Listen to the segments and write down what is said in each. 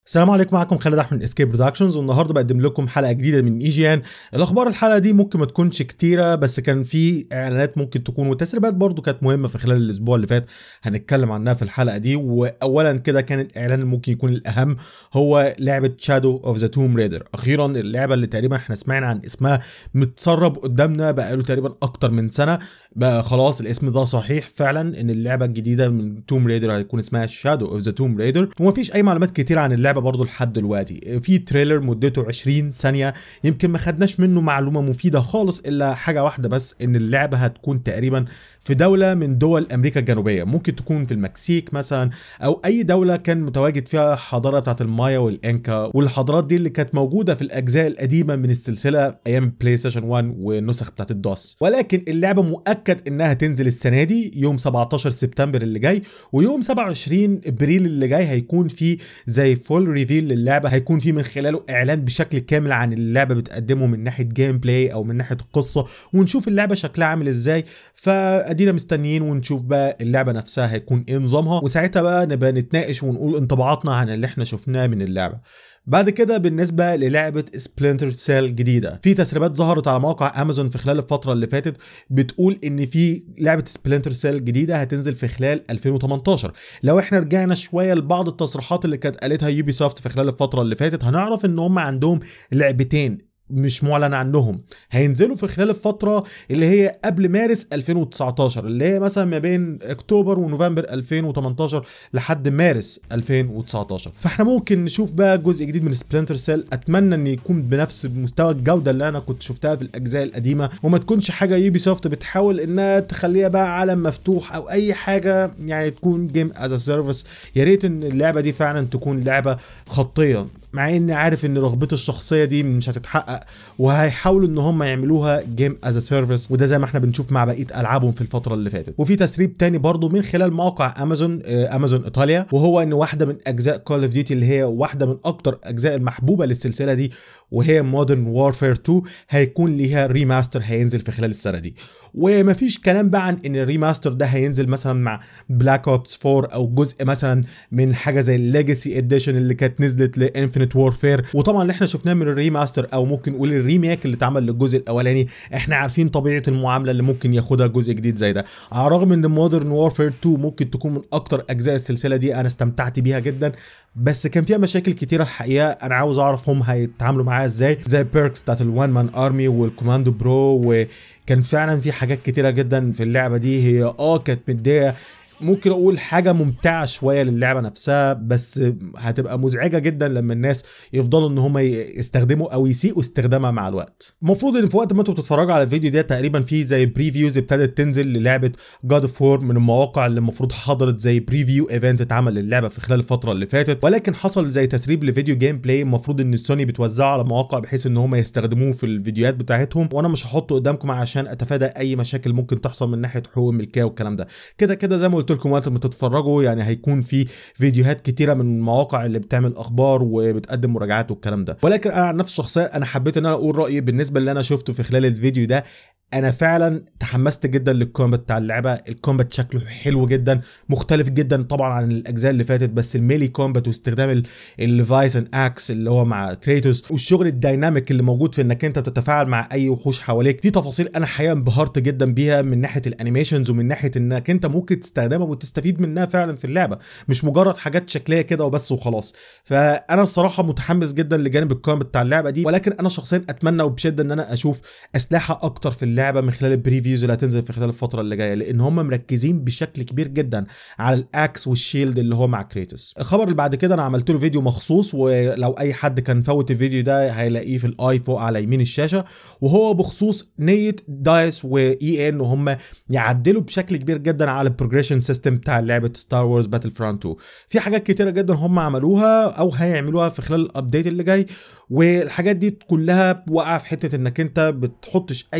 السلام عليكم معكم خالد احمد اسكيب برودكشنز والنهارده بقدم لكم حلقه جديده من اي جي ان الاخبار الحلقه دي ممكن ما تكونش كتيره بس كان في اعلانات ممكن تكون وتسريبات برضو كانت مهمه في خلال الاسبوع اللي فات هنتكلم عنها في الحلقه دي واولا كده كان الاعلان اللي ممكن يكون الاهم هو لعبه شادو اوف ذا توم ريدر اخيرا اللعبه اللي تقريبا احنا سمعنا عن اسمها متسرب قدامنا بقاله تقريبا اكتر من سنه بقى خلاص الاسم ده صحيح فعلا ان اللعبه الجديده من توم ريدر هيكون اسمها شادو اوف ذا توم ريدر ومفيش اي معلومات كتير عن اللعبه برضو لحد دلوقتي في تريلر مدته 20 ثانيه يمكن ما خدناش منه معلومه مفيده خالص الا حاجه واحده بس ان اللعبه هتكون تقريبا في دوله من دول امريكا الجنوبيه ممكن تكون في المكسيك مثلا او اي دوله كان متواجد فيها الحضاره بتاعت المايا والانكا والحضارات دي اللي كانت موجوده في الاجزاء القديمه من السلسله ايام بلاي ستيشن 1 والنسخ بتاعت الدوس ولكن اللعبه مؤكد انها تنزل السنه دي يوم 17 سبتمبر اللي جاي ويوم 27 ابريل اللي جاي هيكون في زي فول ريفيل للعبه هيكون في من خلاله اعلان بشكل كامل عن اللعبه بتقدمه من ناحيه جيم بلاي او من ناحيه القصه ونشوف اللعبه شكلها عامل ازاي فادينا مستنيين ونشوف بقى اللعبه نفسها هيكون ايه نظامها وساعتها بقى نبقى نتناقش ونقول انطباعاتنا عن اللي احنا شفناه من اللعبه بعد كده بالنسبه للعبه سبلنتر سيل جديده في تسريبات ظهرت على موقع امازون في خلال الفتره اللي فاتت بتقول ان في لعبه سبلنتر سيل جديده هتنزل في خلال 2018 لو احنا رجعنا شويه لبعض التصريحات اللي كانت قالتها يوبي سوفت في خلال الفتره اللي فاتت هنعرف ان هم عندهم لعبتين مش معلن عنهم هينزلوا في خلال الفترة اللي هي قبل مارس 2019 اللي هي مثلا ما بين اكتوبر ونوفمبر 2018 لحد مارس 2019 فاحنا ممكن نشوف بقى جزء جديد من سبلنتر سيل اتمنى ان يكون بنفس مستوى الجودة اللي انا كنت شفتها في الاجزاء القديمة وما تكونش حاجة يوبي سوفت بتحاول انها تخليها بقى عالم مفتوح او اي حاجة يعني تكون جيم از سيرفيس يا ريت ان اللعبة دي فعلا تكون لعبة خطية مع اني عارف ان رغبته الشخصيه دي مش هتتحقق وهيحاولوا ان هم يعملوها جيم از سيرفيس وده زي ما احنا بنشوف مع بقيه العابهم في الفتره اللي فاتت وفي تسريب تاني برضو من خلال موقع امازون امازون ايطاليا وهو ان واحده من اجزاء كول اوف ديوتي اللي هي واحده من اكتر اجزاء المحبوبه للسلسله دي وهي مودرن وارفير 2 هيكون ليها ريماستر هينزل في خلال السنه دي ومفيش كلام بقى عن ان الريماستر ده هينزل مثلا مع بلاك اوبس 4 او جزء مثلا من حاجه زي الليجاسي اديشن اللي كانت نزلت لانفينيت وورفير وطبعا اللي احنا شفناه من الريماستر او ممكن نقول الريميك اللي اتعمل للجزء الاولاني احنا عارفين طبيعه المعامله اللي ممكن ياخدها جزء جديد زي ده على الرغم ان مودرن وورفير 2 ممكن تكون من اكتر اجزاء السلسله دي انا استمتعت بيها جدا بس كان فيها مشاكل كتيره الحقيقه انا عاوز اعرف هم هيتعاملوا معاها ازاي زي بيركس بتاعت الوان مان ارمي والكوماندو برو وكان فعلا في حاجات كتيره جدا في اللعبه دي هي اه كانت مديه ممكن اقول حاجه ممتعه شويه للعبه نفسها بس هتبقى مزعجه جدا لما الناس يفضلوا ان هم يستخدموا او يسيئوا استخدامها مع الوقت المفروض ان في وقت ما انتوا بتتفرجوا على الفيديو ده تقريبا في زي بريفيوز ابتدت تنزل للعبه جاد اوف وور من المواقع اللي المفروض حضرت زي بريفيو ايفنت اتعمل للعبه في خلال الفتره اللي فاتت ولكن حصل زي تسريب لفيديو جيم بلاي المفروض ان سوني بتوزعه على مواقع بحيث ان هم يستخدموه في الفيديوهات بتاعتهم وانا مش هحطه قدامكم عشان اتفادى اي مشاكل ممكن تحصل من ناحيه حقوق الملكيه والكلام ده كده كده زي ما قلت لكم وقت ما تتفرجوا يعني هيكون في فيديوهات كتيره من المواقع اللي بتعمل اخبار وبتقدم مراجعات والكلام ده ولكن انا عن نفسي شخصيا انا حبيت ان انا اقول رايي بالنسبه اللي انا شفته في خلال الفيديو ده انا فعلا تحمست جدا للكومبات بتاع اللعبه الكومبات شكله حلو جدا مختلف جدا طبعا عن الاجزاء اللي فاتت بس الميلي كومبات واستخدام الفايسن اكس اللي هو مع كريتوس والشغل الدايناميك اللي موجود في انك انت بتتفاعل مع اي وحوش حواليك في تفاصيل انا حقيقه انبهرت جدا بيها من ناحيه الانيميشنز ومن ناحيه انك انت ممكن تستخدمها وتستفيد منها فعلا في اللعبه مش مجرد حاجات شكليه كده وبس وخلاص فانا الصراحه متحمس جدا لجانب الكومبات بتاع اللعبه دي ولكن انا شخصيا اتمنى وبشده ان انا اشوف اسلحه اكتر في اللعبه من خلال البريفيوز اللي هتنزل في خلال الفتره اللي جايه لان هم مركزين بشكل كبير جدا على الاكس والشيلد اللي هو مع كريتوس الخبر اللي بعد كده انا عملت له فيديو مخصوص ولو اي حد كان فوت الفيديو ده هيلاقيه في الاي فوق على يمين الشاشه وهو بخصوص نيه دايس واي ان وهم يعدلوا بشكل كبير جدا على البروجريشن سيستم بتاع لعبه ستار وورز باتل فرونت 2 في حاجات كتيره جدا هم عملوها او هيعملوها في خلال الابديت اللي جاي والحاجات دي كلها واقعه في حته انك انت بتحطش اي حاجه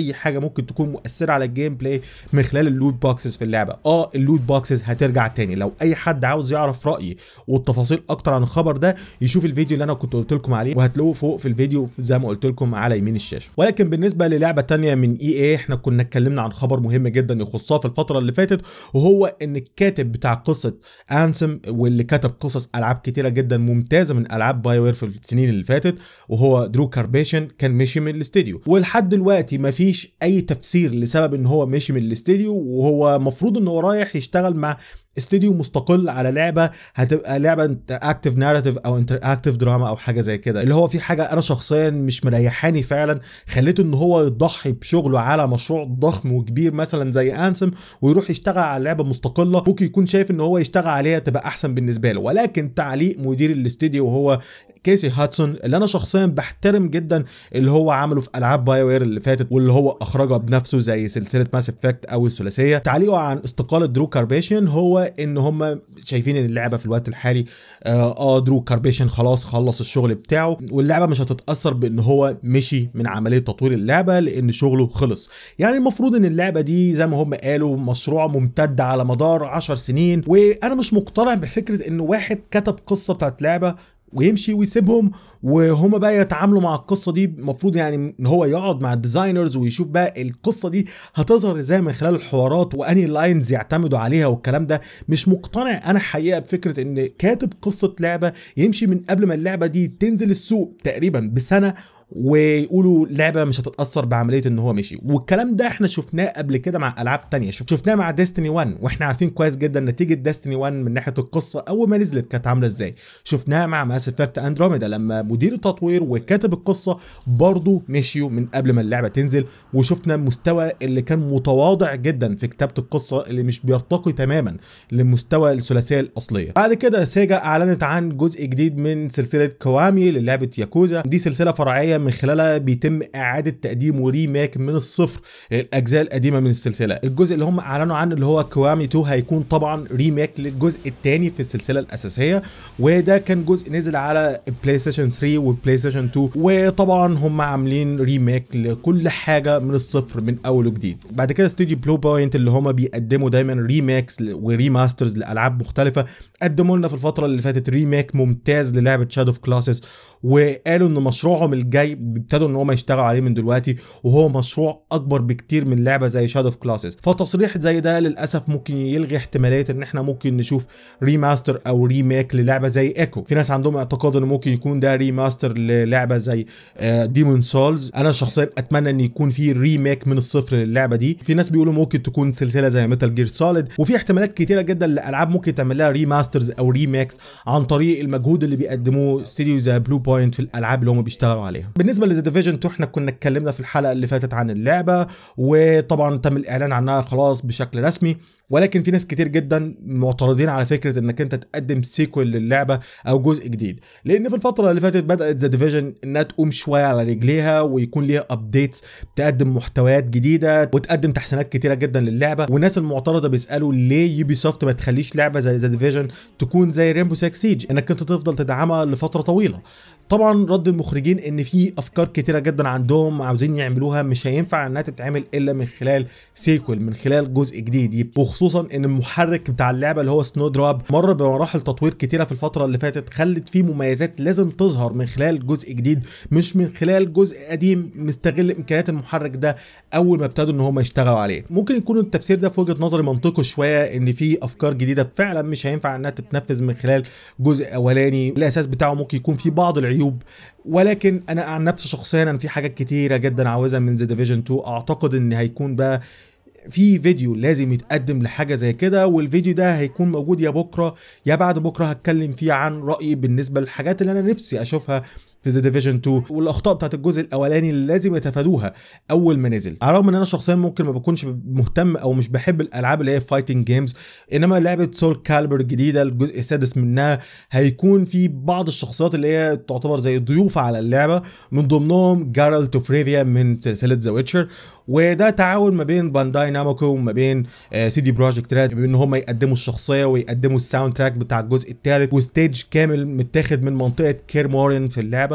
ممكن تكون مؤثره على الجيم بلاي من خلال اللوت بوكسز في اللعبه اه اللوت بوكسز هترجع تاني لو اي حد عاوز يعرف رايي والتفاصيل اكتر عن الخبر ده يشوف الفيديو اللي انا كنت قلت لكم عليه وهتلاقوه فوق في الفيديو زي ما قلت لكم على يمين الشاشه ولكن بالنسبه للعبه تانية من اي اي احنا كنا اتكلمنا عن خبر مهم جدا يخصها في الفتره اللي فاتت وهو ان الكاتب بتاع قصه انسم واللي كتب قصص العاب كتيره جدا ممتازه من العاب باي وير في السنين اللي فاتت وهو درو كاربيشن كان مشي من الاستديو ولحد دلوقتي مفيش اي تفسير لسبب ان هو مشي من الاستديو وهو مفروض ان هو رايح يشتغل مع استوديو مستقل على لعبه هتبقى لعبه انتراكتيف ناراتيف او انتراكتيف دراما او حاجه زي كده اللي هو في حاجه انا شخصيا مش مريحاني فعلا خليته ان هو يضحي بشغله على مشروع ضخم وكبير مثلا زي انسم ويروح يشتغل على لعبه مستقله ممكن يكون شايف ان هو يشتغل عليها تبقى احسن بالنسبه له ولكن تعليق مدير الاستوديو وهو كيسي هاتسون اللي انا شخصيا بحترم جدا اللي هو عمله في العاب باي وير اللي فاتت واللي هو اخرجها بنفسه زي سلسله ماس افكت او الثلاثيه تعليقه عن استقاله درو كاربيشن هو ان هم شايفين ان اللعبه في الوقت الحالي اه, آه درو كاربيشن خلاص خلص الشغل بتاعه واللعبه مش هتتاثر بان هو مشي من عمليه تطوير اللعبه لان شغله خلص يعني المفروض ان اللعبه دي زي ما هم قالوا مشروع ممتد على مدار 10 سنين وانا مش مقتنع بفكره ان واحد كتب قصه بتاعت لعبه ويمشي ويسيبهم وهما بقى يتعاملوا مع القصه دي المفروض يعني ان هو يقعد مع الديزاينرز ويشوف بقى القصه دي هتظهر ازاي من خلال الحوارات واني لاينز يعتمدوا عليها والكلام ده مش مقتنع انا حقيقه بفكره ان كاتب قصه لعبه يمشي من قبل ما اللعبه دي تنزل السوق تقريبا بسنه ويقولوا لعبه مش هتتاثر بعمليه ان هو مشي والكلام ده احنا شفناه قبل كده مع العاب تانية شف شفناه مع ديستني 1 واحنا عارفين كويس جدا نتيجه ديستني 1 من ناحيه القصه اول ما نزلت كانت عامله ازاي شفناها مع ماس افكت اندروميدا لما مدير التطوير وكاتب القصه برضه مشيوا من قبل ما اللعبه تنزل وشفنا المستوى اللي كان متواضع جدا في كتابه القصه اللي مش بيرتقي تماما لمستوى الثلاثيه الاصليه بعد كده سيجا اعلنت عن جزء جديد من سلسله كوامي للعبه ياكوزا دي سلسله فرعيه من خلالها بيتم اعاده تقديم وريماك من الصفر الاجزاء القديمه من السلسله الجزء اللي هم اعلنوا عنه اللي هو كوامي 2 هيكون طبعا ريماك للجزء الثاني في السلسله الاساسيه وده كان جزء نزل على بلاي ستيشن 3 وبلاي ستيشن 2 وطبعا هم عاملين ريماك لكل حاجه من الصفر من اول وجديد بعد كده استوديو بلو بوينت اللي هم بيقدموا دايما ريماكس وريماسترز لالعاب مختلفه قدموا لنا في الفتره اللي فاتت ريماك ممتاز للعبه شادو اوف كلاسز وقالوا ان مشروعهم الجاي ابتدوا ان هم يشتغلوا عليه من دلوقتي وهو مشروع اكبر بكتير من لعبه زي شادو اوف كلاسز فتصريح زي ده للاسف ممكن يلغي احتماليه ان احنا ممكن نشوف ريماستر او ريميك للعبه زي ايكو في ناس عندهم اعتقاد ان ممكن يكون ده ريماستر للعبه زي ديمون سولز انا شخصيا اتمنى ان يكون في ريميك من الصفر للعبه دي في ناس بيقولوا ممكن تكون سلسله زي ميتال جير سوليد وفي احتمالات كتيره جدا لالعاب ممكن تعمل لها ريماسترز او ريميكس عن طريق المجهود اللي بيقدموه استديو زي بلو بوينت في الالعاب اللي هم بيشتغلوا عليها بالنسبه لذا ديفيجن 2 احنا كنا اتكلمنا في الحلقه اللي فاتت عن اللعبه وطبعا تم الاعلان عنها خلاص بشكل رسمي ولكن في ناس كتير جدا معترضين على فكره انك انت تقدم سيكوال للعبه او جزء جديد لان في الفتره اللي فاتت بدات ذا ديفيجن انها تقوم شويه على رجليها ويكون ليها ابديتس تقدم محتويات جديده وتقدم تحسينات كتيره جدا للعبه والناس المعترضه بيسالوا ليه يوبي سوفت ما تخليش لعبه زي ذا ديفيجن تكون زي ريمبو 6 سيج انك انت تفضل تدعمها لفتره طويله طبعا رد المخرجين ان في افكار كتيره جدا عندهم عاوزين يعملوها مش هينفع انها تتعمل الا من خلال سيكوال من خلال جزء جديد وخصوصا ان المحرك بتاع اللعبه اللي هو سنو دراب مر بمراحل تطوير كتيره في الفتره اللي فاتت خلت فيه مميزات لازم تظهر من خلال جزء جديد مش من خلال جزء قديم مستغل امكانيات المحرك ده اول ما ابتدوا ان هم يشتغلوا عليه ممكن يكون التفسير ده في وجهه نظري منطقي شويه ان في افكار جديده فعلا مش هينفع انها تتنفذ من خلال جزء اولاني الاساس بتاعه ممكن يكون فيه بعض العيوب ولكن انا عن نفسي شخصيا انا في حاجات كتيره جدا عاوزها من ذا ديفيجن 2 اعتقد ان هيكون بقى في فيديو لازم يتقدم لحاجه زي كده والفيديو ده هيكون موجود يا بكره يا بعد بكره هتكلم فيه عن رايي بالنسبه للحاجات اللي انا نفسي اشوفها في ذا ديفيجن 2 والاخطاء بتاعت الجزء الاولاني اللي لازم يتفادوها اول ما نزل على الرغم ان انا شخصيا ممكن ما بكونش مهتم او مش بحب الالعاب اللي هي فايتنج جيمز انما لعبه سول كالبر الجديده الجزء السادس منها هيكون في بعض الشخصيات اللي هي تعتبر زي ضيوف على اللعبه من ضمنهم جارالت وفريفيا من سلسله ذا ويتشر وده تعاون ما بين بانداي ناموكو وما بين سي دي بروجكت ريد ان هم يقدموا الشخصيه ويقدموا الساوند تراك بتاع الجزء الثالث وستيج كامل متاخد من منطقه كيرمورين في اللعبه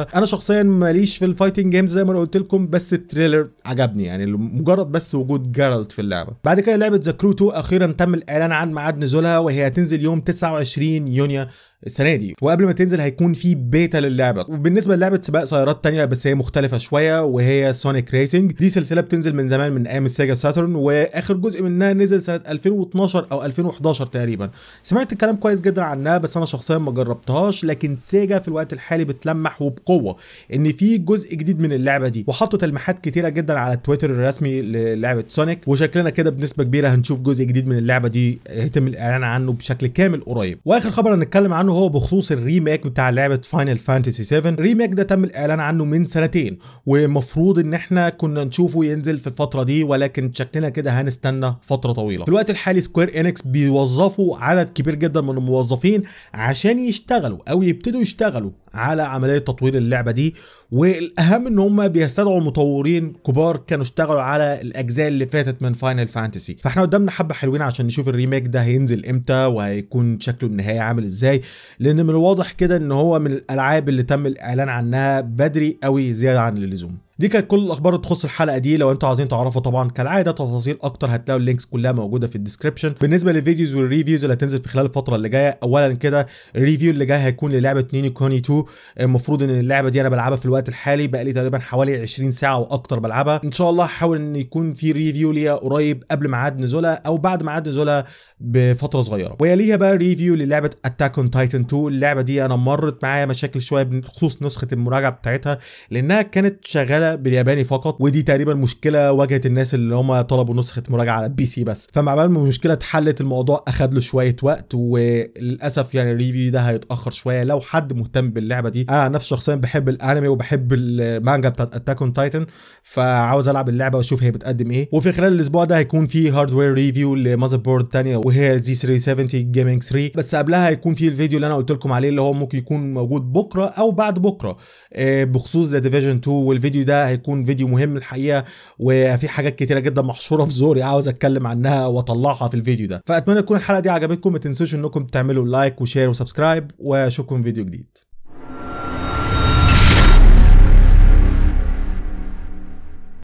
اللعبه انا شخصيا ماليش في الفايتنج جيمز زي ما انا قلت لكم بس التريلر عجبني يعني مجرد بس وجود جارلت في اللعبه بعد كده لعبه ذا كرو 2 اخيرا تم الاعلان عن ميعاد نزولها وهي هتنزل يوم 29 يونيو السنه دي وقبل ما تنزل هيكون في بيتا للعبه وبالنسبه للعبه سباق سيارات تانية بس هي مختلفه شويه وهي سونيك ريسنج دي سلسله بتنزل من زمان من ايام السيجا ساترن واخر جزء منها نزل سنه 2012 او 2011 تقريبا سمعت الكلام كويس جدا عنها بس انا شخصيا ما جربتهاش لكن سيجا في الوقت الحالي بتلمح وبقوه ان في جزء جديد من اللعبه دي وحطوا تلميحات كتيره جدا على التويتر الرسمي للعبه سونيك وشكلنا كده بنسبه كبيره هنشوف جزء جديد من اللعبه دي يتم الاعلان عنه بشكل كامل قريب واخر خبر هنتكلم عنه هو بخصوص الريميك بتاع لعبه فاينل فانتسي 7 الريميك ده تم الاعلان عنه من سنتين ومفروض ان احنا كنا نشوفه ينزل في الفتره دي ولكن شكلنا كده هنستنى فتره طويله في الوقت الحالي سكوير انكس بيوظفوا عدد كبير جدا من الموظفين عشان يشتغلوا او يبتدوا يشتغلوا على عمليه تطوير اللعبه دي والاهم ان هم بيستدعوا مطورين كبار كانوا اشتغلوا على الاجزاء اللي فاتت من فاينل فانتسي فاحنا قدامنا حبه حلوين عشان نشوف الريميك ده هينزل امتى وهيكون شكله النهائي عامل ازاي لان من الواضح كده ان هو من الالعاب اللي تم الاعلان عنها بدري قوي زياده عن اللزوم دي كانت كل الاخبار اللي تخص الحلقه دي لو انتوا عايزين تعرفوا طبعا كالعاده تفاصيل اكتر هتلاقوا اللينكس كلها موجوده في الديسكربشن بالنسبه للفيديوز والريفيوز اللي هتنزل في خلال الفتره اللي جايه اولا كده الريفيو اللي جاي هيكون للعبه نيني كوني 2 المفروض ان اللعبه دي انا بلعبها في الوقت الحالي بقى لي تقريبا حوالي 20 ساعه واكتر بلعبها ان شاء الله هحاول ان يكون في ريفيو ليها قريب قبل ميعاد نزولها او بعد ميعاد نزولها بفتره صغيره ويليها بقى ريفيو للعبه اتاك اون تايتن 2 اللعبه دي انا مرت معايا مشاكل شويه بخصوص نسخه المراجعه بتاعتها لانها كانت شغاله بالياباني فقط ودي تقريبا مشكله واجهت الناس اللي هم طلبوا نسخه مراجعه على البي سي بس فمع بال ما المشكله اتحلت الموضوع اخد له شويه وقت وللاسف يعني الريفيو ده هيتاخر شويه لو حد مهتم باللعبه دي انا نفسي شخصيا بحب الانمي وبحب المانجا بتاعت اتاك اون تايتن فعاوز العب اللعبه واشوف هي بتقدم ايه وفي خلال الاسبوع ده هيكون في هاردوير ريفيو لماذر بورد ثانيه وهي زي 370 جيمنج 3 بس قبلها هيكون في الفيديو اللي انا قلت لكم عليه اللي هو ممكن يكون موجود بكره او بعد بكره بخصوص ذا ديفيجن 2 والفيديو ده هيكون فيديو مهم الحقيقه وفي حاجات كتيره جدا محشوره في زوري عاوز اتكلم عنها واطلعها في الفيديو ده فاتمنى تكون الحلقه دي عجبتكم ما تنسوش انكم تعملوا لايك وشير وسبسكرايب واشوفكم في فيديو جديد